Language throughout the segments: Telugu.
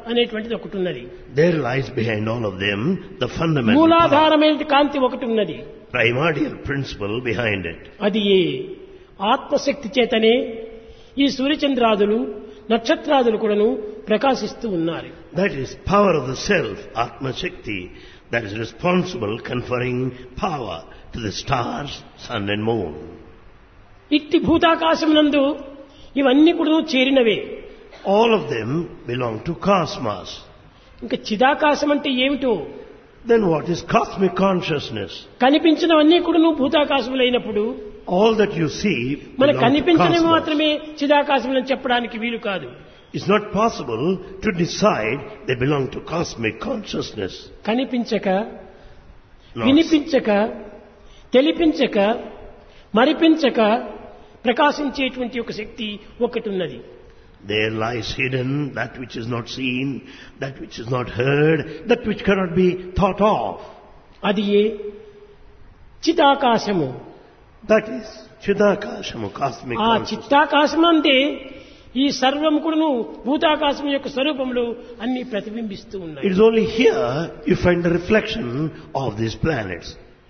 అనేటువంటిది ఒకటి ఉన్నది There lies behind all of them the fundamental power, మూలాధారమైన కాంతి ఒకటి ఉన్నది primordial principle behind it. అది ఏ ఆత్మశక్తి చేతనే ఈ సూర్యచంద్రాదులు నక్షత్రాదులు కూడాను ప్రకాశిస్తూ ఉన్నారు That is power of the self, Atma Shakti, that is responsible conferring power to the stars, sun and moon. ఇట్టి భూతాకాశమునందు ఇవన్నీ కూడా చేరినవే All of them belong to cosmos. ఇంకా చిదాకాశం అంటే ఏమిటో Then what is cosmic consciousness? కనిపించినవన్నీ కూడా భూతాకాశములైనప్పుడు All that you see మనకు belong to కనిపించినవి cosmos. మాత్రమే చిదాకాశములని చెప్పడానికి వీలు కాదు It's not possible to decide they belong to cosmic consciousness. కనిపించక No. వినిపించక తెలిపించక మరిపించక ప్రకాశించేటువంటి ఒక శక్తి ఒకటి ఉన్నది There lies hidden that which is not seen, that which is not heard, that which cannot be thought of. అది ఏ చిదాకాశము That is Chidakashamu, cosmic ఆ consciousness. చిత్తాకాశమందే ఈ సర్వం కూడాను భూతాకాశం యొక్క స్వరూపంలో అన్ని ప్రతిబింబిస్తూ It ఉన్నాయి is only here you find the reflection of these planets.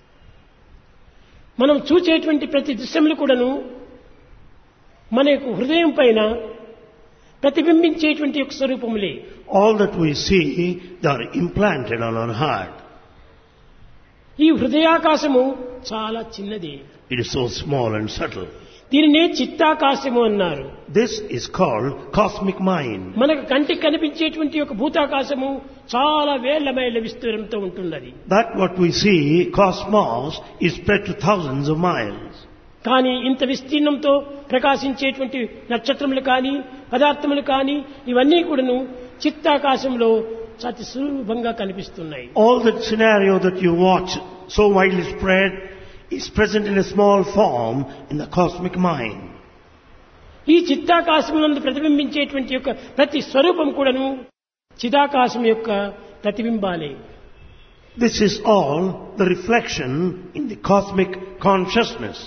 మనం చూచేటువంటి ప్రతి దృశ్యములు కూడాను మన యొక్క హృదయం పైన ప్రతిబింబించేటువంటి యొక్క స్వరూపములే All that we see, they are implanted on our heart. ఈ హృదయాకాశము చాలా చిన్నది It is so small and subtle. దీనినే చిత్తాకాశము అన్నారు This is called cosmic mind. మనకు కంటికి కనిపించేటువంటి యొక్క భూతాకాశము చాలా వేళ్ల మైళ్ళ విస్తీర్ణంతో ఉంటున్నది That what we see, cosmos, is spread to thousands of miles. కానీ ఇంత విస్తీర్ణంతో ప్రకాశించేటువంటి నక్షత్రములు కానీ పదార్థములు కానీ ఇవన్నీ కూడాను చిత్తాకాశంలో అతి సులభంగా కనిపిస్తున్నాయి All that scenario that you watch, so widely spread, is present in a small form in the cosmic mind. ఈ చిత్తాకాశమునందు ప్రతిబింబించేటువంటి యొక్క ప్రతి స్వరూపం కూడాను చిదాకాశం యొక్క ప్రతిబింబాలే This is all the reflection in the cosmic consciousness.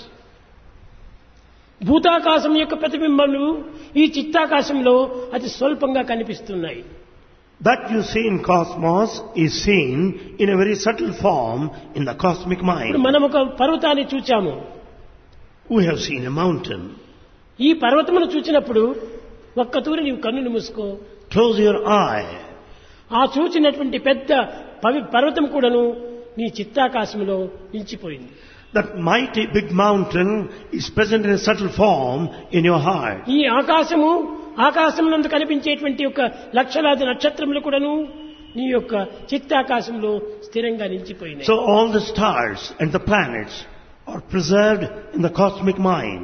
భూతాకాశం యొక్క ప్రతిబింబములు ఈ చిత్తాకాశంలో అతి స్వల్పంగా కనిపిస్తున్నాయి That you see in cosmos is seen in a very subtle form in the cosmic ఇప్పుడు mind. మనం ఒక పర్వతాన్ని చూచాము We have seen a mountain. ఈ పర్వతమును చూచినప్పుడు ఒక్క తూరి నీవు కన్నులు మూసుకో Close your eye. ఆ చూచినటువంటి పెద్ద పవి పర్వతం కూడాను నీ చిత్తాకాశంలో నిలిచిపోయింది That mighty big mountain is present in a subtle form in your heart. ఈ ఆకాశము ఆకాశం నందు కనిపించేటువంటి యొక్క లక్షలాది నక్షత్రములు కూడాను నీ యొక్క చిత్తాకాశంలో స్థిరంగా నిలిచిపోయినాయి So all the stars and the planets are preserved in the cosmic mind.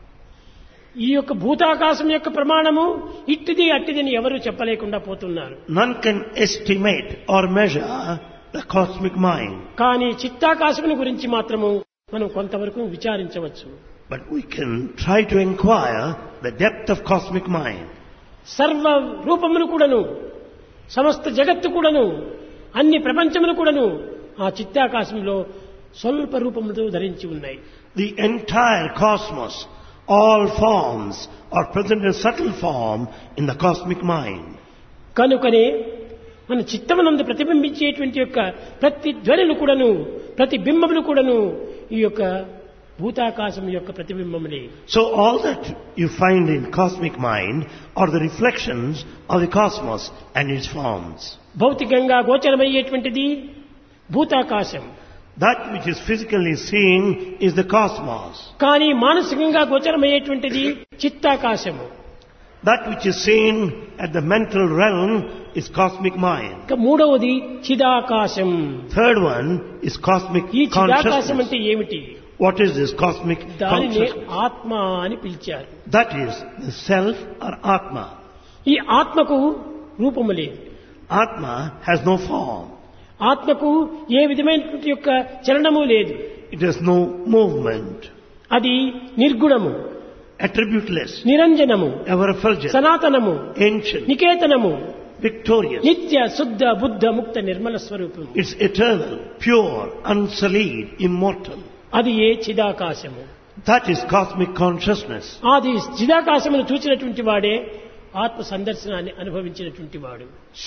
ఈ యొక్క భూతాకాశం యొక్క ప్రమాణము ఇట్టిది అట్టిదని ఎవరు చెప్పలేకుండా పోతున్నారు None can estimate or measure the cosmic mind. కానీ చిత్తాకాశముని గురించి మాత్రము మనం కొంతవరకు విచారించవచ్చు But we can try to inquire the depth of cosmic mind. సర్వ రూపములు కూడాను సమస్త జగత్తు కూడాను అన్ని ప్రపంచములు కూడాను ఆ చిత్తాకాశంలో స్వల్ప రూపములతో ధరించి ఉన్నాయి The entire cosmos, all forms are present in subtle form in the cosmic mind. కనుకనే మన చిత్తమునందు ప్రతిబింబించేటువంటి యొక్క ప్రతి ధ్వనులు కూడాను ప్రతి బింబములు కూడాను ఈ యొక్క భూతాకాశం యొక్క ప్రతిబింబములే So all that you find in cosmic mind are the reflections of the cosmos and its forms. భౌతికంగా గోచరమయ్యేటువంటిది భూతాకాశం That which is physically seen is the cosmos. కానీ మానసికంగా గోచరమయ్యేటువంటిది చిత్తాకాశము That which is seen at the mental realm is cosmic mind. ఇక మూడవది చిదాకాశం Third one is cosmic ఈ చిదాకాశం consciousness. అంటే ఏమిటి What is this cosmic దానిని consciousness? ఆత్మ అని పిలిచారు That is the self or Atma. ఈ ఆత్మకు రూపము లేదు Atma has no form. ఆత్మకు ఏ విధమైనటువంటి యొక్క చలనము లేదు It has no movement. అది నిర్గుణము Attributeless. నిరంజనము Ever effulgent. సనాతనము Ancient. నికేతనము Victorious. నిత్య శుద్ధ బుద్ధ ముక్త నిర్మల స్వరూపం It's eternal, pure, unsullied, immortal. అది ఏ చిదాకాశము That is cosmic consciousness. అది చిదాకాశమును చూచినటువంటి వాడే ఆత్మ సందర్శనాన్ని అనుభవించినటువంటి వాడు